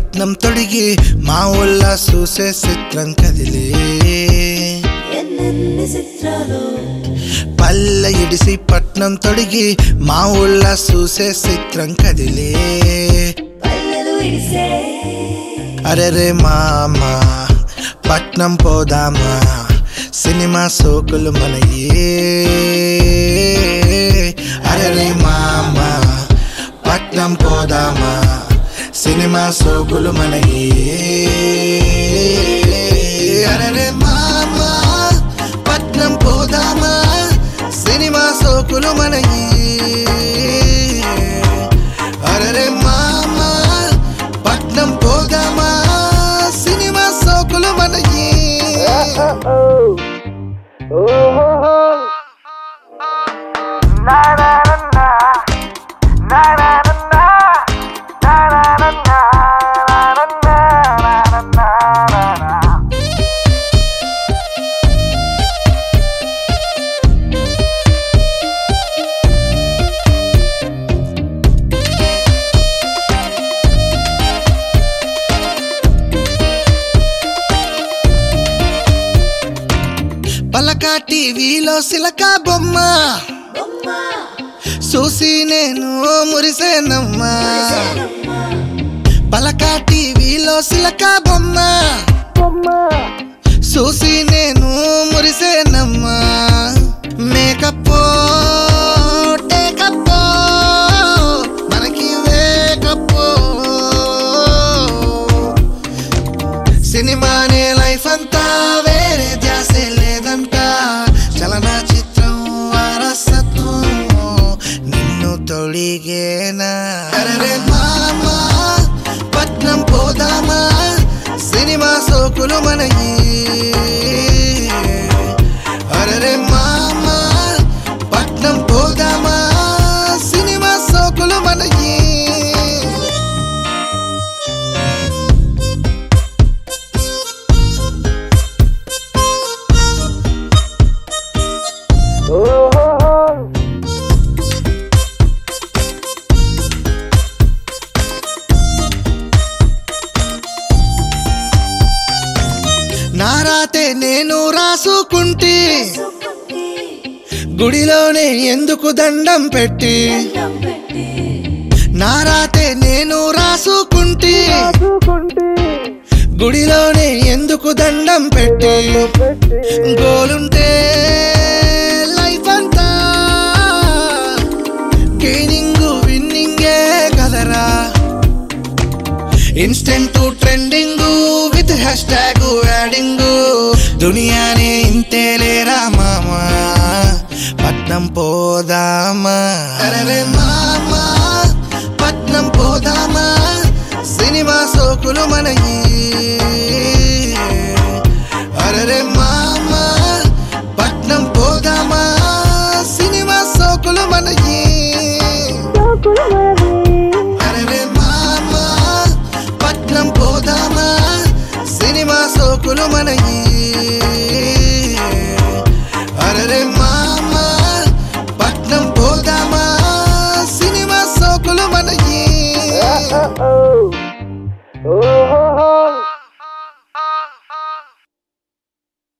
పట్నం తొడిగి మా ఊళ్ళ చూసే చిత్రం కదిలే ఎన్నెన్ని చిత్రాలు పల్లె ఇడిసి పట్నం తొడిగి మా ఊళ్ళ చూసే చిత్రం కదిలే పల్లెలు ఇడిసే అరెరే మామ పట్నం పోదామా సినిమా సోకులు మనయే అరెరే మామ పట్నం పోదామా సినిమా సోకులు మనయే అరెరే మామ పట్నం పోదామా సినిమా సోకులు మనయే అరెరే మామ పట్నం పోదామా సినిమా సోకులు మనకి పలక టీవీలో సిలక బొమ్మ బొమ్మ చూసి నేను మురిసేనమ్మా చేనమ్మ పలక టీవీలో సిలక బొమ్మ బొమ్మ చూసి నేను మురిసేనమ్మా మేకప్ టేకప్ మనకి వేకప్ సినిమానే లైఫ్ అంతా వేరే ధ్యాసే లేదంట చలనచిత్రం వారసత్వం నిన్ను తొడిగేనా అరే మామా పట్నం పోదామా సినిమా సోకులు మనకి అరే మామా పట్నం పోదామా సినిమా సోకులు మనకి నారాతే నేను రాసుకుంటే సుకుంటి గుడిలోనే ఎందుకు దండం పెట్టి దండం పెట్టి నారాతే నేను రాసుకుంటే గుడిలోనే ఎందుకు దండం పెట్టి గోలుంటే లైఫ్ అంతా గెయినింగ్ విన్నింగే కదరా instant trending with hash tag adding దునియానే ఇంతేలేరా మామా పట్నం పోదామా అరే మామా పట్నం పోదామా సినిమా సోకులు మనకి అరే